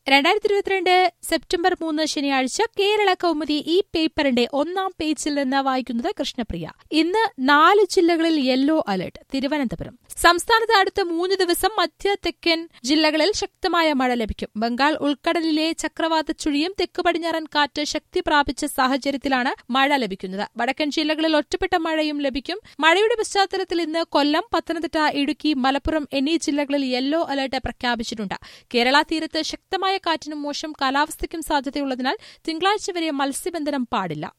രണ്ടായിരത്തി ഇരുപത്തിരണ്ട് സെപ്റ്റംബർ മൂന്ന് ശനിയാഴ്ച കേരള കൗമുദി ഈ പേപ്പറിന്റെ ഒന്നാം പേജിൽ നിന്ന് വായിക്കുന്നത് കൃഷ്ണപ്രിയ ഇന്ന് നാല് ജില്ലകളിൽ യെല്ലോ അലർട്ട് തിരുവനന്തപുരം സംസ്ഥാനത്ത് അടുത്ത മൂന്ന് ദിവസം മധ്യ തെക്കൻ ജില്ലകളിൽ ശക്തമായ മഴ ലഭിക്കും ബംഗാൾ ഉൾക്കടലിലെ ചക്രവാത ചുഴിയും തെക്ക് പടിഞ്ഞാറൻ കാറ്റ് ശക്തി പ്രാപിച്ച സാഹചര്യത്തിലാണ് മഴ ലഭിക്കുന്നത് വടക്കൻ ജില്ലകളിൽ ഒറ്റപ്പെട്ട മഴയും ലഭിക്കും മഴയുടെ പശ്ചാത്തലത്തിൽ ഇന്ന് കൊല്ലം പത്തനംതിട്ട ഇടുക്കി മലപ്പുറം എന്നീ ജില്ലകളിൽ യെല്ലോ അലർട്ട് പ്രഖ്യാപിച്ചിട്ടുണ്ട് കേരള തീരത്ത് ശക്തമായ കാറ്റിനും മോശം കാലാവസ്ഥയ്ക്കും സാധ്യതയുള്ളതിനാൽ തിങ്കളാഴ്ച വരെ മത്സ്യബന്ധനം പാടില്ല